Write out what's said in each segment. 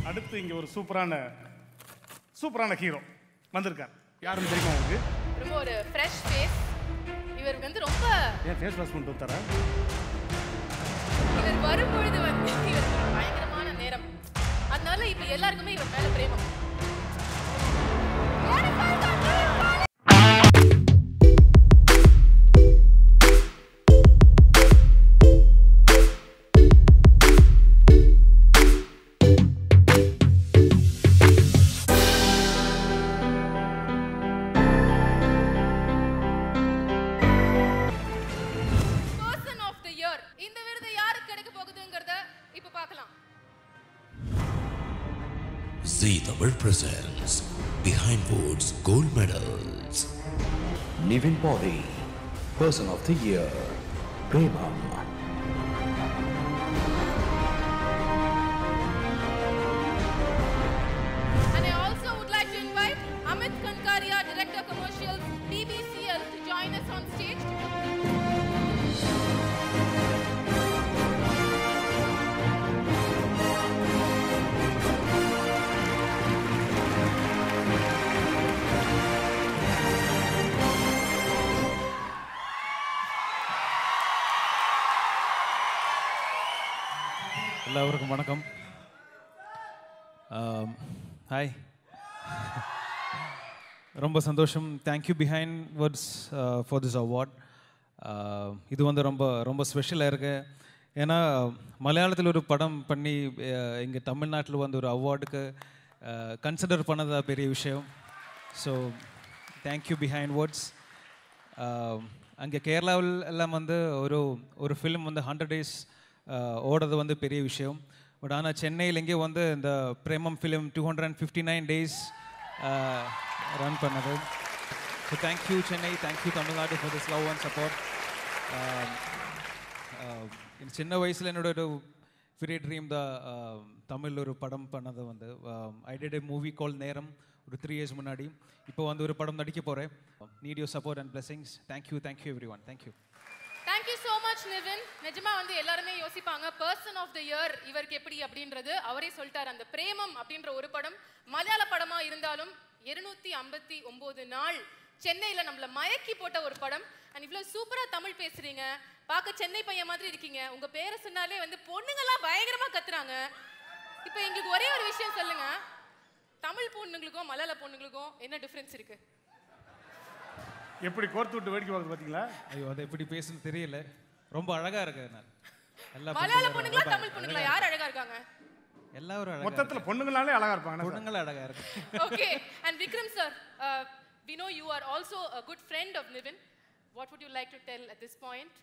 அடுத்து இங்கே ஒரு சூப்பரான சூப்பரான ஹீரோ வந்திருக்கார் யாருன்னு தெரியுமா உங்களுக்கு ரொம்ப ஒரு ஃப்ரெஷ் ஃபேஸ் இவருக்கு வந்து ரொம்ப ஏன் ஃபேஸ் வாஷ் பண்ணிட்டு வந்தாரா இவர் வரும்பொழுது வந்து இவருக்கு ஒரு பயங்கரமான நேரம் அதனால இப்ப எல்லாருக்குமே இவர் மேல Premam person of the year இந்த விருது யாருக்கு கிடைக்க போகுதுங்கிறத இப்ப பார்க்கலாம் Z Tamil presents Behind Boards Gold Medals. Nivin Pori, Person of the Year, Premam. And I also would like to invite Amit Kankaria, Director Commercials, BBCL, to join us on stage. എല്ലാവർക്കും വണക്കം hi ரொம்ப சந்தோஷம் thank you Behindwoods for this award இது வந்து ரொம்ப ரொம்ப ஸ்பெஷலாக இருக்கு ஏன்னா மலையாளத்தில் ஒரு படம் பண்ணி இங்கே தமிழ்நாட்டில் வந்து ஒரு அவார்டுக்கு கன்சிடர் பண்ணதா பெரிய விஷயம் ஸோ தேங்க்யூ பிஹைண்ட் வேர்ட்ஸ் அங்கே கேரளாவில் எல்லாம் வந்து ஒரு ஒரு ஃபிலிம் வந்து ஹண்ட்ரட் டேஸ் ஓடுறது வந்து பெரிய விஷயம் பட் ஆனால் சென்னையில் இங்கே வந்து இந்த Premam film two hundred and fifty nine days run பண்ணது so thank you Chennai thank you Tamil Nadu for this love and support சின்ன வயசில் என்னோட ஒரு பெரிய ட்ரீம் தான் தமிழ் ஒரு படம் பண்ணது வந்து I did a movie call நேரம் ஒரு த்ரீ இயர்ஸ் முன்னாடி இப்போ வந்து ஒரு படம் நடிக்க போகிறேன் need you support and blessings thank you thank you everyone thank you thank you so much Nivin நிஜமா வந்து எல்லாருமே யோசிப்பாங்க பர்சன் ஆஃப் த இயர் இவருக்கு எப்படி அப்படின்றது அவரே சொல்லிட்டார் அந்த பிரேமம் அப்படின்ற ஒரு படம் மலையாள படமா இருந்தாலும் இருநூத்தி ஐம்பத்தி ஒன்பது நாள் சென்னையில நம்மள மயக்கி போட்ட ஒரு படம் அண்ட் இவ்வளவு சூப்பரா தமிழ் பேசுறீங்க பார்க்க சென்னை பையன் மாதிரி இருக்கீங்க உங்க பேரை சொன்னாலே வந்து பொண்ணுங்கெல்லாம் பயங்கரமா கத்துறாங்க இப்போ எங்களுக்கு ஒரே ஒரு விஷயம் சொல்லுங்க தமிழ் பொண்ணுங்களுக்கும் மலையாள பொண்ணுங்களுக்கும் என்ன டிஃபரன்ஸ் இருக்கு எப்படி கோர்த்து விட்டு வேடிக்கை பார்க்குறது பார்த்தீங்களா ஐயோ அது எப்படி பேசுன்னு தெரியல ரொம்ப அழகாக இருக்கு நான் எல்லா மலையாள பொண்ணுங்களும் பொண்ணுங்களா ரொம்ப தமிழ் பொண்ணுங்களா யார் அழகா இருக்காங்க எல்லாரும் அழகா மொத்தத்தில் பொண்ணுங்களாலே அழகா இருப்பாங்க இருக்கு. என்ன சார்? பொண்ணுங்களும் அழகா இருக்கு okay and vikram sir uh, we know you are also a good friend of nivin what would you like to tell at this point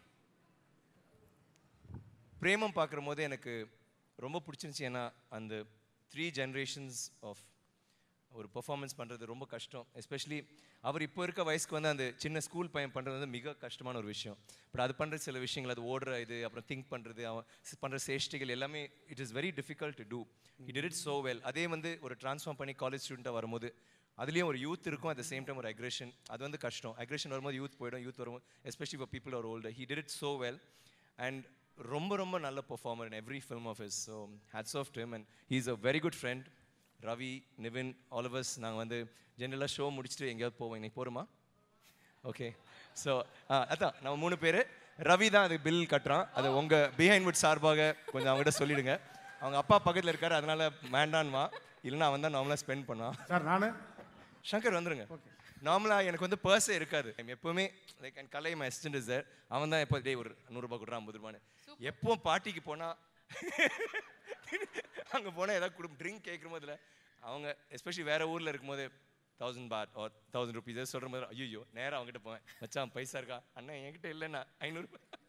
பிரேமம் பார்க்குற போது எனக்கு ரொம்ப பிடிச்சிருந்துச்சி ஏன்னா அந்த த்ரீ ஜென்ரேஷன்ஸ் ஆஃப் ஒரு பெர்ஃபார்மன்ஸ் பண்ணுறது ரொம்ப கஷ்டம் எஸ்பெஷலி அவர் இப்போ இருக்க வயசுக்கு வந்து அந்த சின்ன ஸ்கூல் பையன் பண்ணுறது வந்து மிக கஷ்டமான ஒரு விஷயம் பட் அது பண்ணுற சில விஷயங்கள் அது ஓடுற இது அப்புறம் திங்க் பண்ணுறது அவன் பண்ணுற சேஷ்டிகள் எல்லாமே it is very difficult to do it did it so well அதே வந்து ஒரு ட்ரான்ஸ்ஃபார்ம் பண்ணி காலேஜ் ஸ்டூடெண்ட்டாக வரும்போது அதுலேயும் ஒரு யூத் இருக்கும் அட் த சேம் டைம் ஒரு அக்ரெஷன் அது வந்து கஷ்டம் அக்ரெஷன் வரும்போது யூத் போயிடும் யூத் வரும்போது especially for people are older he did it so well and ரொம்ப ரொம்ப நல்ல performer in every film of his so hats off time and he is a very good friend Ravi Nivin all of us நாங்கள் வந்து ஜென்ரலாக show முடிச்சுட்டு எங்கேயாவது போவோம் இன்னைக்கு போகிறோமா ஓகே ஸோ அதான் நம்ம மூணு பேர் ரவி தான் அது பில் கட்டுறான் அது உங்கள் பிஹைண்ட் வுட் சார்பாக கொஞ்சம் அவங்ககிட்ட சொல்லிடுங்க அவங்க அப்பா பக்கத்தில் இருக்காரு அதனால வேண்டான்வா இல்லைன்னா அவன் தான் நார்மலாக ஸ்பெண்ட் பண்ணான் சார் நான் சங்கர் வந்துருங்க நார்மலாக எனக்கு வந்து பர்ஸே இருக்காது I'm எப்பவுமே லைக் என் கலை மை அசிஸ்டன்ட் இஸ் சார் அவன் தான் எப்போ டேய் ஒரு நூறுரூபா கொடுறான் ஐம்பது ரூபான்னு எப்போ பார்ட்டிக்கு போனால் அங்கே போனால் ஏதாவது கொடு ட்ரிங்க் கேட்குற போதில் அவங்க எஸ்பெஷலி வேற ஊரில் இருக்கும்போது thousand pound or thousand rupees சொல்கிற போது ஐயோ நேராக அவங்ககிட்ட போவேன் மச்சான் பைசா இருக்கா அண்ணா என்கிட்ட இல்லைண்ணா ஐநூறு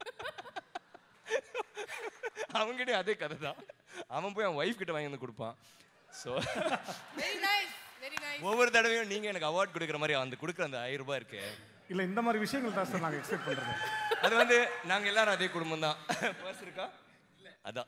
அவங்ககிட்ட அதே கதை தான் அவன் போய் அவன் ஒய்ஃப் கிட்ட வாங்கி வந்து கொடுப்பான் so very nice very nice ஒவ்வொரு தடவையும் நீங்க எனக்கு அவார்ட் கொடுக்குற மாதிரி அந்த கொடுக்குற அந்த ஆயிரம் ரூபாய் இருக்கு இல்லை இந்த மாதிரி விஷயங்கள் தான் சார் நாங்கள் எக்ஸ்பெக்ட் பண்ணுறது அது வந்து நாங்க எல்லாரும் அதே குடும்பம் தான் பர்ஸ் இருக்கா அதான்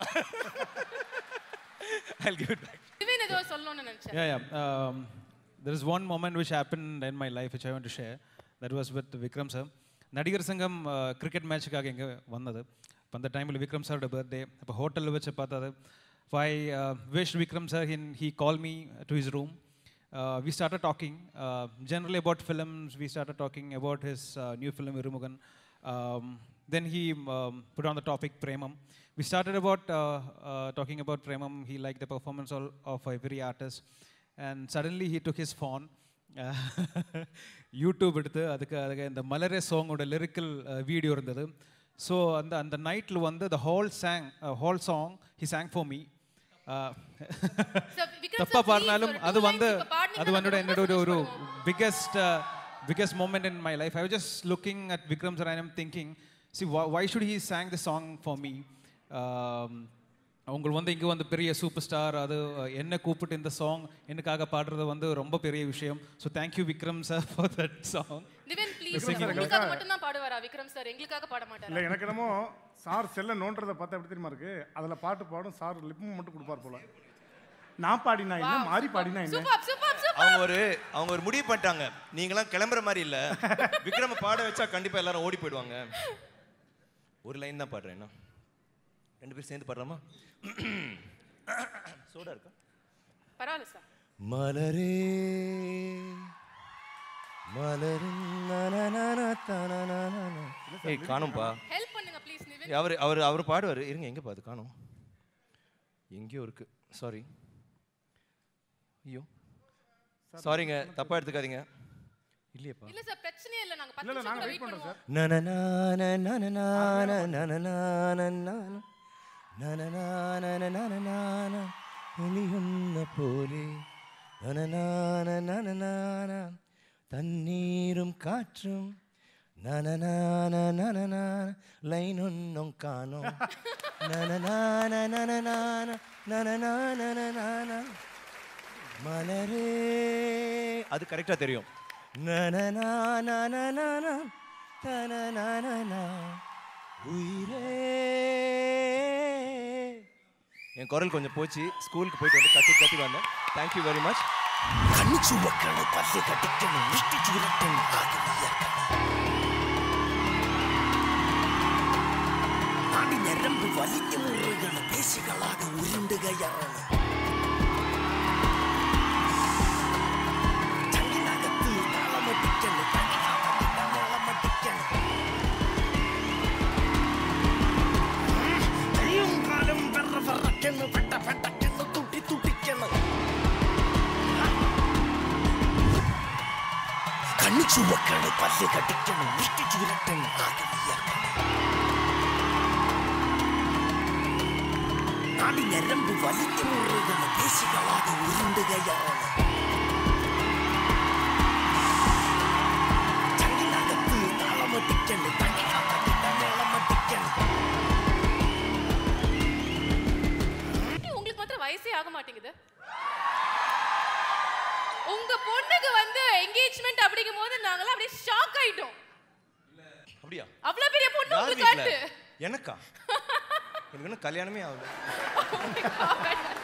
I'll give it back. Nivin ஏதோ சொல்லணும்னு நினைச்சேன் Yeah, yeah. Um, there is one moment which happened in my life which I want to share. That was with Vikram sir. நடிகர் சங்கம் கிரிக்கெட் மேட்சுக்காக இங்கே வந்தது இப்போ அந்த டைமில் விக்ரம் சாரோட பர்த்டே அப்போ ஹோட்டலில் வச்சு பார்த்தது I uh, wished Vikram sir, he, he called me to his room. Uh, we started talking uh, generally about films. We started talking about his uh, new film Irumugan. Um, then he um, put on the topic Premam. We started about uh, uh, talking about Premam. He liked the performance of, of every artist, and suddenly he took his phone. YouTube எடுத்து அதுக்கு அதுக்கு இந்த மலரே சாங்கோட lyrical video இருந்தது so அந்த அந்த நைட்டில் வந்து the whole sang whole song he sang for me Sir, Vikram தப்பா sir, பாடினாலும் please, ஒரு அது two வந்து lines இப்ப பாடுனீங்கன்னா அது நம்ம வந்து ரொம்ப என்னோட ஒரு ஒரு சந்தோஷப்படுவோம். Biggest biggest moment in my life I was just looking at Vikram sir I am thinking see why should he sang the song for me அவங்க வந்து இங்கே வந்து பெரிய சூப்பர் ஸ்டார் அது அஹ், என்ன கூப்பிட்டு இந்த சாங் எனக்காக பாடுறது வந்து ரொம்ப பெரிய விஷயம் so thank you Vikram sir for that song Nivin please Vikram sir, உங்களுக்காக மட்டும் தான் பாடுவாரா விக்ரம் சார் எங்களுக்காக பாட மாட்டாரா இல்லை எனக்கு என்னமோ சார் செல்ல நோன்றதை பார்த்தா எப்படி தெரியுமா இருக்கு அதில் பாட்டு பாடும் சார் லிப்பும் மட்டும் கொடுப்பார் போல நான் பாடினா என்ன மாறி பாடினா என்ன சூப்பர் சூப்பர் சூப்பர் அவங்க ஒரு அவங்க ஒரு முடிவு பண்ணிட்டாங்க நீங்களாம் கிளம்புற மாதிரி இல்ல விக்ரம பாட வச்சா கண்டிப்பா எல்லாரும் ஓடி போயிடுவாங்க ஒரு லைன் தான் பாடுறேன் என்ன ரெண்டு பேரும் சேர்ந்து பாடுறாமா சோடா இருக்கா பரவாயில்ல சார் மலரே மலரும் ஏய் காணும்பா ஹெல்ப் பண்ணுங்க ப்ளீஸ் நிவின் ஏய், அவர் அவர் அவர் பாடுவார் இருங்க எங்கே பாது காணும் எங்கேயோ இருக்கு சாரி ஐயோ சாரிங்க தப்பா எடுத்துக்காதீங்க இல்லையேப்பா இல்ல சார் பிரச்சனையே இல்ல நாங்க இல்லை இல்லை 10 நிமிஷம் நாங்கள் கூட வெயிட் வெயிட் பண்ணுறோம் பண்ணுவோம் சார் എലിയുന്ന പോലെ തണ്ണീരും കാറ്റും ലൈനൊന്നും കാണോ മലരേ அது கரெக்டா தெரியும் நனநானனனன, தனனனன, உயிரே என் குரல் கொஞ்சம் போச்சு ஸ்கூலுக்கு போயிட்டு வந்து கத்தி கத்தி வந்தேன் தேங்க்யூ வெரி மச் കണ്ണു ചുവക്കണം പല്ല് കടിക്കണം മുഷ്ടി ചുരട്ടണം നാടി ഞരമ്പ് വലിഞ്ഞു മുറുകണം പേശികളാകെ ഉരുണ്ടുകയറണം ചങ്ങിനകത്ത് താളമടിക്കണം താളമടിക്കണം കയ്യും കാലും വെറ വെറക്കണം പെട്ട പെട്ടക്കണം തുട്ടി തുട്ടിക്കണം കണ്ണു ചുവക്കണം പല്ല് കടിക്കണം മുഷ്ടി ചുരട്ടണം ആകെ വിയർക്കണം നാടി ഞരമ്പ് വലിഞ്ഞു മുറുകണം പേശികളാകെ ഉരുണ്ടുകയറണം ചങ്ങിനകത്ത് താളമടിക്കണം താളമടിക്കണം எப்படி உங்களுக்கு மாத்திரம் வயசே ஆக மாட்டேங்குது உங்க பொண்ணுக்கு வந்து என்கேஜ்மெண்ட் அப்படிங்கும் போது நாங்களாம் அப்படியே ஷாக் ஆயிட்டோம் அப்படியா அவ்வளவு பெரிய பொண்ணு யார் உங்களுக்கு வீட்ல காட்டு எனக்கா எனக்கு இன்னும் கல்யாணமே ஆகல Oh my God.